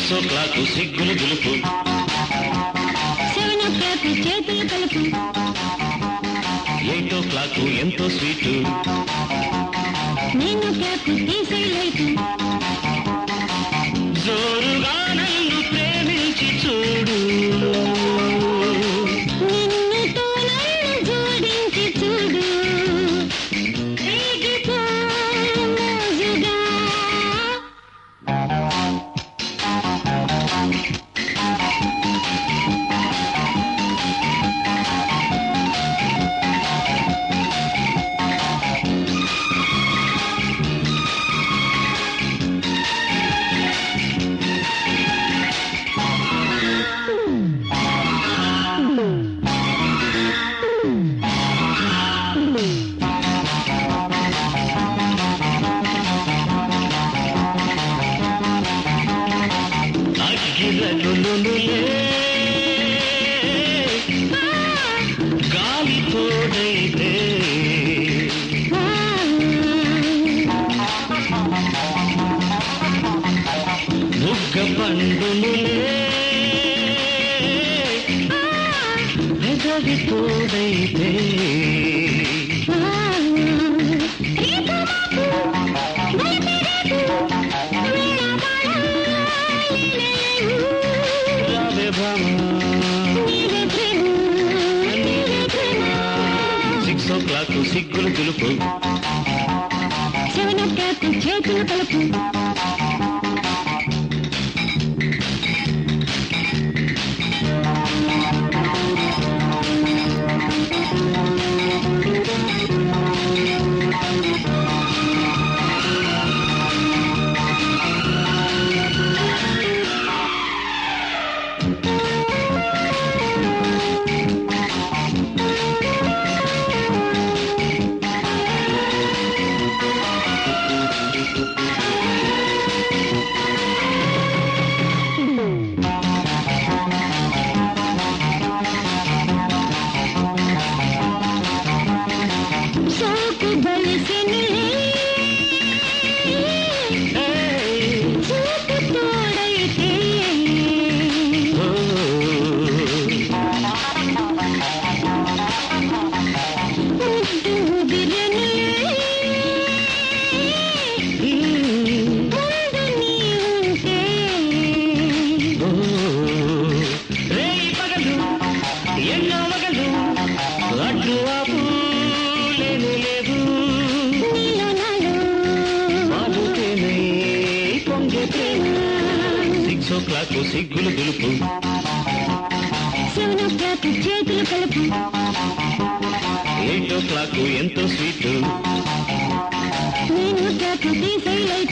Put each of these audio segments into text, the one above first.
Six ఓ clock సిగ్గులు దులుపు seven ఓ o'clock చేతులు కలుపు ఎయిట్ ఓ క్లాక్ ఎంతో స్వీట్ నైన్ ఓ క్లాక్ తీసే లైట్ జోరుగా నన్ను ప్రేమించి చూడు నిన్నుతో నన్ను జోడించి చూడు రేగిపో మోజుగా అగ్గిరగులులే గాలి తోడైతే బుగ్గ పండునులే పెదవి తోడైతే రావే భామ సిక్స్ ఓ క్లాక్ సిగ్గులు దులుపు సెవెన్ ఓ క్లాక్ చేతులు కలుపు సోకు బలిసినిలే ఏయ్, చూపు తోడైతే ఓ, ముద్దు ముదిరనిలే ఉమ్, ముందు నీ ఉంటే ఓ. రేయి పగలు ఎన్నో మగలు అడ్డు ఆపు లేనే లేదు నీలో నాలో బాగుతేనే పొంగే ప్రేమ సిక్స్ ఓ క్లాక్ సిగ్గులు దులుపు సెవెన్ ఓ క్లాక్ చేతులు కలుపు ఎయిట్ ఓ క్లాక్ ఎంతో స్వీట్ నేను క్లాక్ తీసే లైట్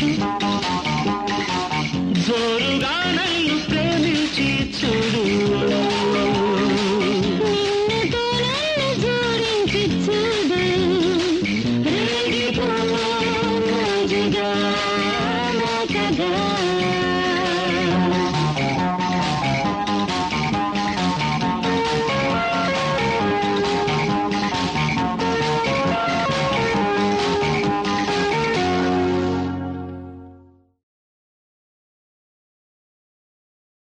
జోరుగా నన్ను ప్రేమించి చూడు నిన్నుతో నన్ను జోడించి చూడు రేగిపో మోజుగా నాకగా